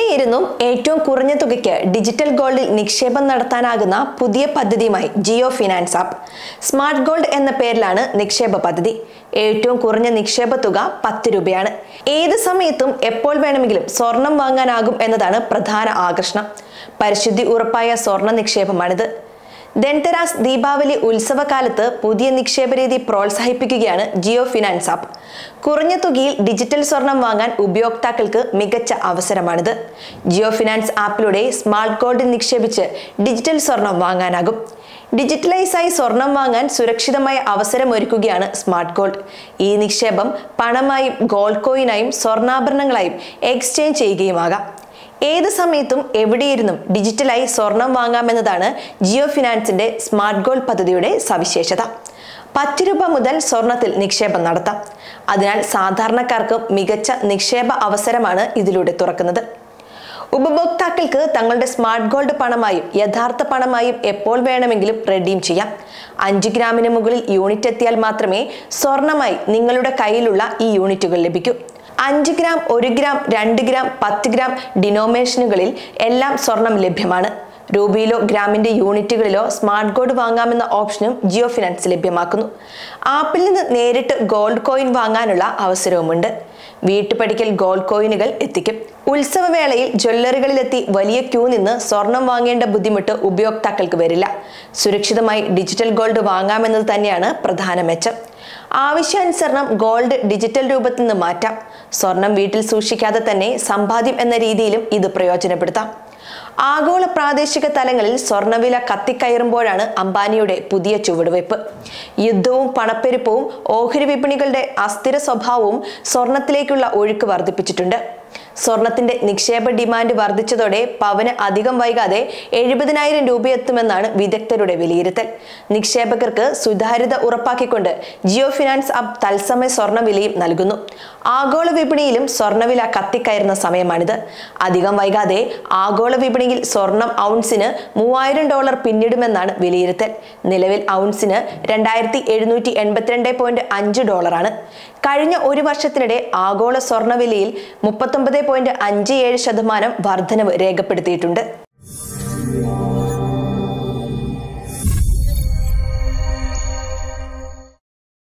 എവിടെയായിരുന്നു ഏറ്റവും കുറഞ്ഞ തുകയ്ക്ക് ഡിജിറ്റൽ ഗോൾഡിൽ നിക്ഷേപം നടത്താനാകുന്ന പുതിയ പദ്ധതിയുമായി Jio finance app smart gold എന്ന പേരിലാണ് നിക്ഷേപ പദ്ധതി ഏറ്റവും കുറഞ്ഞ നിക്ഷേപ തുക പത്ത് രൂപയാണ് ഏത് സമയത്തും എപ്പോൾ വേണമെങ്കിലും സ്വർണം വാങ്ങാനാകും എന്നതാണ് പ്രധാന ആകർഷണം പരിശുദ്ധി ഉറപ്പായ സ്വർണ്ണ നിക്ഷേപമാണിത് ധൻതെരാസ് ദീപാവലി ഉത്സവകാലത്ത് പുതിയ നിക്ഷേപ രീതി പ്രോത്സാഹിപ്പിക്കുകയാണ് ജിയോ ഫിനാൻസ് ആപ്പ് കുറഞ്ഞ തുകയിൽ ഡിജിറ്റൽ സ്വർണം വാങ്ങാൻ ഉപയോക്താക്കൾക്ക് മികച്ച അവസരമാണിത് ജിയോ ഫിനാൻസ് ആപ്പിലൂടെ സ്മാർട്ട് ഗോൾഡിൽ നിക്ഷേപിച്ച് ഡിജിറ്റൽ സ്വർണം വാങ്ങാനാകും ഡിജിറ്റലൈസായി സ്വർണം വാങ്ങാൻ സുരക്ഷിതമായ അവസരമൊരുക്കുകയാണ് സ്മാർട്ട് ഗോൾഡ് ഈ നിക്ഷേപം പണമായും ഗോൾഡ് കോയിനായും സ്വർണ്ണാഭരണങ്ങളായും എക്സ്ചേഞ്ച് ചെയ്യുകയുമാകാം ഏത് സമയത്തും എവിടെയിരുന്നും ഡിജിറ്റലായി സ്വർണം വാങ്ങാമെന്നതാണ് ജിയോ ഫിനാൻസിന്റെ സ്മാർട്ട് ഗോൾഡ് പദ്ധതിയുടെ സവിശേഷത പത്ത് രൂപ മുതൽ സ്വർണത്തിൽ നിക്ഷേപം നടത്താം അതിനാൽ സാധാരണക്കാർക്ക് മികച്ച നിക്ഷേപ അവസരമാണ് ഇതിലൂടെ തുറക്കുന്നത് ഉപഭോക്താക്കൾക്ക് തങ്ങളുടെ സ്മാർട്ട് ഗോൾഡ് പണമായും യഥാർത്ഥ പണമായും എപ്പോൾ വേണമെങ്കിലും റെഡീം ചെയ്യാം അഞ്ച് ഗ്രാമിന് മുകളിൽ യൂണിറ്റ് എത്തിയാൽ മാത്രമേ സ്വർണമായി നിങ്ങളുടെ കയ്യിലുള്ള ഈ യൂണിറ്റുകൾ ലഭിക്കൂ അഞ്ച് ഗ്രാം ഒരു ഗ്രാം രണ്ട് ഗ്രാം പത്ത് ഗ്രാം ഡിനോമിനേഷനുകളിൽ എല്ലാം സ്വർണം ലഭ്യമാണ് രൂപയിലോ ഗ്രാമിന്റെ യൂണിറ്റുകളിലോ സ്മാർട്ട് ഗോൾഡ് വാങ്ങാമെന്ന ഓപ്ഷനും ജിയോ ഫിനാൻസ് ലഭ്യമാക്കുന്നു ആപ്പിൽ നിന്ന് നേരിട്ട് ഗോൾഡ് കോയിൻ വാങ്ങാനുള്ള അവസരവുമുണ്ട് വീട്ടുപടിക്കൽ ഗോൾഡ് കോയിനുകൾ എത്തിക്കും ഉത്സവവേളയിൽ ജ്വല്ലറികളിലെത്തി വലിയ ക്യൂ നിന്ന് സ്വർണം വാങ്ങേണ്ട ബുദ്ധിമുട്ട് ഉപയോക്താക്കൾക്ക് വരില്ല സുരക്ഷിതമായി ഡിജിറ്റൽ ഗോൾഡ് വാങ്ങാമെന്നത് തന്നെയാണ് പ്രധാന മെച്ചം ആവശ്യാനുസരണം ഗോൾഡ് ഡിജിറ്റൽ രൂപത്തിൽ നിന്ന് മാറ്റാം സ്വർണം വീട്ടിൽ സൂക്ഷിക്കാതെ തന്നെ സമ്പാദ്യം എന്ന രീതിയിലും ഇത് പ്രയോജനപ്പെടുത്താം ആഗോള പ്രാദേശിക തലങ്ങളിൽ സ്വർണ്ണവില കത്തിക്കയറുമ്പോഴാണ് അംബാനിയുടെ പുതിയ ചുവടുവയ്പ് യുദ്ധവും പണപ്പെരുപ്പവും ഓഹരി വിപണികളുടെ അസ്ഥിര സ്വഭാവവും സ്വർണത്തിലേക്കുള്ള ഒഴുക്ക് വർദ്ധിപ്പിച്ചിട്ടുണ്ട് സ്വർണത്തിന്റെ നിക്ഷേപ ഡിമാൻഡ് വർദ്ധിച്ചതോടെ പവന് അധികം വൈകാതെ എഴുപതിനായിരം രൂപയെത്തുമെന്നാണ് വിദഗ്ധരുടെ വിലയിരുത്തൽ നിക്ഷേപകർക്ക് സുതാര്യത ഉറപ്പാക്കിക്കൊണ്ട് ജിയോ ഫിനാൻസ് ആപ്പ് തത്സമയ സ്വർണ്ണ വിലയും നൽകുന്നു ആഗോള വിപണിയിലും സ്വർണ്ണവില കത്തിക്കയറുന്ന സമയമാണിത് അധികം വൈകാതെ ആഗോള വിപണിയിൽ സ്വർണം ഔൺസിന് മൂവായിരം ഡോളർ പിന്നിടുമെന്നാണ് വിലയിരുത്തൽ നിലവിൽ ഔൺസിന് രണ്ടായിരത്തി എഴുന്നൂറ്റി എൺപത്തിരണ്ട് പോയിന്റ് അഞ്ച് ഡോളറാണ് കഴിഞ്ഞ ഒരു വർഷത്തിനിടെ ആഗോള സ്വർണ്ണവിലയിൽ മുപ്പത്തൊമ്പത് പോയിന്റ് അഞ്ച് ഏഴ് ശതമാനം വർധനവ് രേഖപ്പെടുത്തിയിട്ടുണ്ട്